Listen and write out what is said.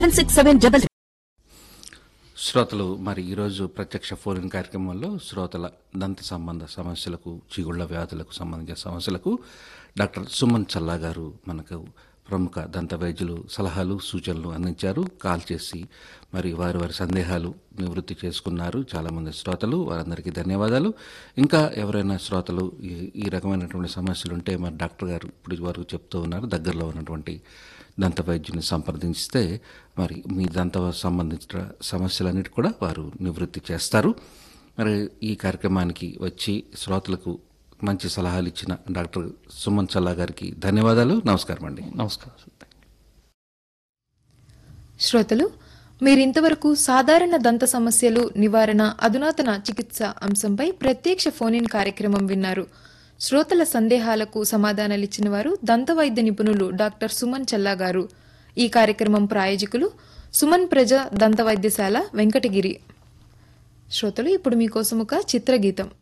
six seven double శ్రోతలు మరి ఈరోజు ప్రత్యక్ష ఫోన్ కార్యక్రమంలో శ్రోతల దంత సంబంధ సమస్యలకు చిగుళ్ల వ్యాధులకు సంబంధించిన సమస్యలకు డాక్టర్ సుమన్ చల్లా గారు మనకు ప్రముఖ దంత వైద్యులు సలహాలు సూచనలు అందించారు కాల్ చేసి మరి వారి వారి సందేహాలు నివృత్తి చేసుకున్నారు చాలామంది శ్రోతలు వారందరికీ ధన్యవాదాలు ఇంకా ఎవరైనా శ్రోతలు ఈ ఈ రకమైనటువంటి సమస్యలు ఉంటే మరి డాక్టర్ గారు ఇప్పుడు వరకు చెప్తూ ఉన్నారు దగ్గరలో ఉన్నటువంటి దంత వైద్యుని సంప్రదించితే మరి మీ దంత సంబంధించిన సమస్యలన్నిటి కూడా వారు నివృత్తి చేస్తారు మరి ఈ కార్యక్రమానికి వచ్చి శ్రోతలకు మంచి సలహాలు ఇచ్చిన డాక్టర్ సుమన్ చల్లా గారికి ధన్యవాదాలు నమస్కారం అండి నమస్కారం శ్రోతలు మీరింతవరకు సాధారణ దంత సమస్యలు నివారణ అధునాతన చికిత్స అంశంపై ప్రత్యక్ష ఫోన్ ఇన్ కార్యక్రమం విన్నారు శ్రోతల సందేహాలకు సమాధానాలిచ్చిన వారు దంత వైద్య నిపుణులు డాక్టర్ సుమన్ చల్లా గారు ఈ కార్యక్రమం ప్రాయోజకులు సుమన్ ప్రజ దంత వైద్యశాల వెంకటగిరి శ్రోతలు ఇప్పుడు మీకోసం ఒక చిత్రగీతం